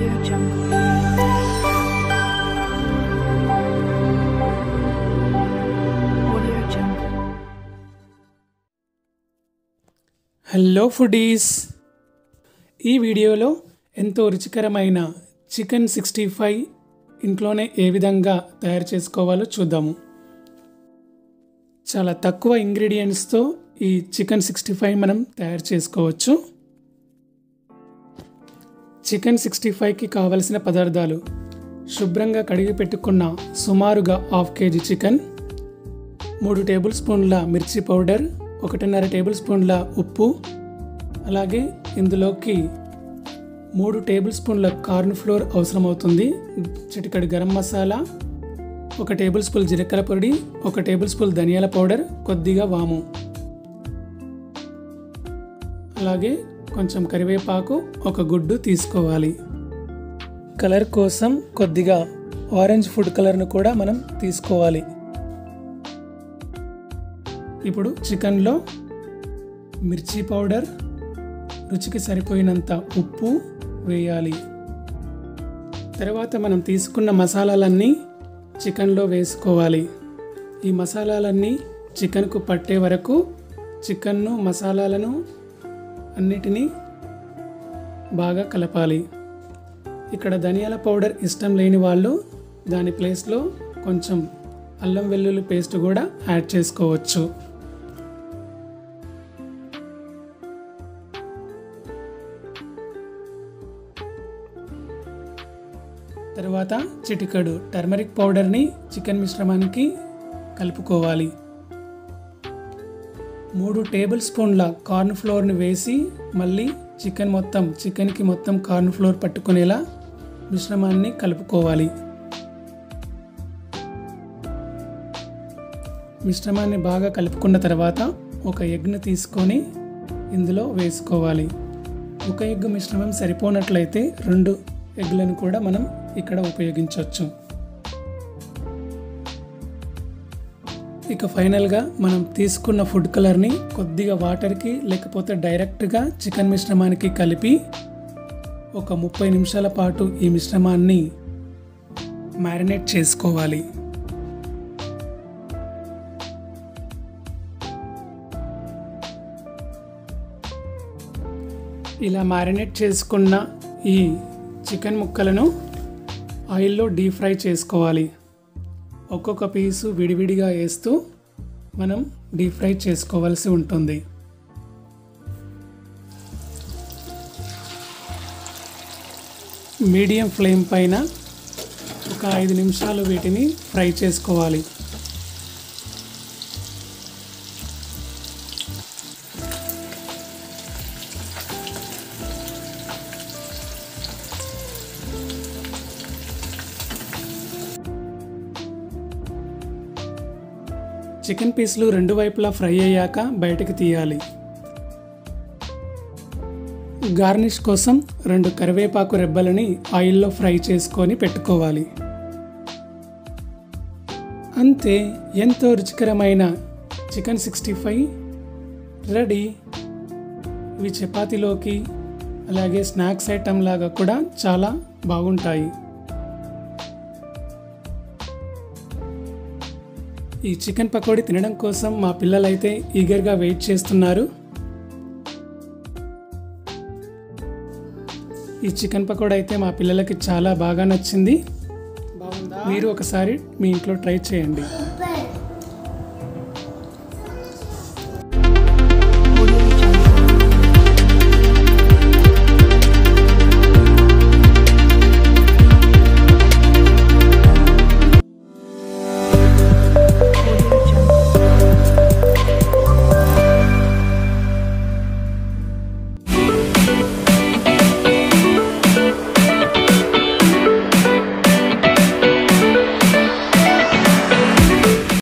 Audio Jungle. Audio Jungle. Hello foodies ఈ వీడియోలో ఎంతో రుచికరమైన చికెన్ సిక్స్టీ ఫైవ్ ఇంట్లోనే ఏ విధంగా తయారు చేసుకోవాలో చూద్దాము చాలా తక్కువ ఇంగ్రీడియంట్స్తో ఈ చికెన్ సిక్స్టీ ఫైవ్ మనం తయారు చేసుకోవచ్చు చికెన్ సిక్స్టీ ఫైవ్కి కావలసిన పదార్థాలు శుభ్రంగా కడిగి పెట్టుకున్న సుమారుగా హాఫ్ కేజీ చికెన్ మూడు టేబుల్ స్పూన్ల మిర్చి పౌడర్ ఒకటిన్నర టేబుల్ స్పూన్ల ఉప్పు అలాగే ఇందులోకి మూడు టేబుల్ స్పూన్ల కార్న్ ఫ్లోర్ అవసరమవుతుంది చిటికడు గరం మసాలా ఒక టేబుల్ స్పూన్ జీలకర్ర పొడి ఒక టేబుల్ స్పూన్ ధనియాల పౌడర్ కొద్దిగా వాము అలాగే కొంచెం కరివేపాకు ఒక గుడ్డు తీసుకోవాలి కలర్ కోసం కొద్దిగా ఆరెంజ్ ఫుడ్ కలర్ను కూడా మనం తీసుకోవాలి ఇప్పుడు చికెన్లో మిర్చి పౌడర్ రుచికి సరిపోయినంత ఉప్పు వేయాలి తర్వాత మనం తీసుకున్న మసాలాలన్నీ చికెన్లో వేసుకోవాలి ఈ మసాలాలన్నీ చికెన్కు పట్టే వరకు చికెన్ను మసాలాలను అన్నిటినీ బాగా కలపాలి ఇక్కడ ధనియాల పౌడర్ ఇష్టం లేని వాళ్ళు దాని ప్లేస్లో కొంచెం అల్లం వెల్లుల్లి పేస్ట్ కూడా యాడ్ చేసుకోవచ్చు తర్వాత చిటికడు టర్మరిక్ పౌడర్ని చికెన్ మిశ్రమానికి కలుపుకోవాలి మూడు టేబుల్ స్పూన్ల కార్న్ ఫ్లోర్ని వేసి మళ్ళీ చికెన్ మొత్తం చికెన్కి మొత్తం కార్న్ ఫ్లోర్ పట్టుకునేలా మిశ్రమాన్ని కలుపుకోవాలి మిశ్రమాన్ని బాగా కలుపుకున్న తర్వాత ఒక ఎగ్ను తీసుకొని ఇందులో వేసుకోవాలి ఒక ఎగ్ మిశ్రమం సరిపోనట్లయితే రెండు ఎగ్లను కూడా మనం ఇక్కడ ఉపయోగించవచ్చు ఇక ఫైనల్గా మనం తీసుకున్న ఫుడ్ కలర్ని కొద్దిగా వాటర్కి లేకపోతే డైరెక్ట్గా చికెన్ మిశ్రమానికి కలిపి ఒక ముప్పై నిమిషాల పాటు ఈ మిశ్రమాన్ని మ్యారినేట్ చేసుకోవాలి ఇలా మ్యారినేట్ చేసుకున్న ఈ చికెన్ ముక్కలను ఆయిల్లో డీప్ ఫ్రై చేసుకోవాలి ఒక్కొక్క పీసు విడివిడిగా వేస్తూ మనం డీప్ ఫ్రై చేసుకోవాల్సి ఉంటుంది మీడియం ఫ్లేమ్ పైన ఒక ఐదు నిమిషాలు వీటిని ఫ్రై చేసుకోవాలి చికెన్ పీసులు రెండు వైపులా ఫ్రై అయ్యాక బయటకు తీయాలి గార్నిష్ కోసం రెండు కరివేపాకు రెబ్బలని ఆయిల్లో ఫ్రై చేసుకొని పెట్టుకోవాలి అంతే ఎంతో రుచికరమైన చికెన్ సిక్స్టీ ఫైవ్ రెడీ ఇవి చపాతీలోకి అలాగే స్నాక్స్ ఐటమ్ లాగా కూడా చాలా బాగుంటాయి ఈ చికెన్ పకోడీ తినడం కోసం మా పిల్లలైతే ఈగర్గా వెయిట్ చేస్తున్నారు ఈ చికెన్ పకోడా అయితే మా పిల్లలకి చాలా బాగా నచ్చింది మీరు ఒకసారి మీ ఇంట్లో ట్రై చేయండి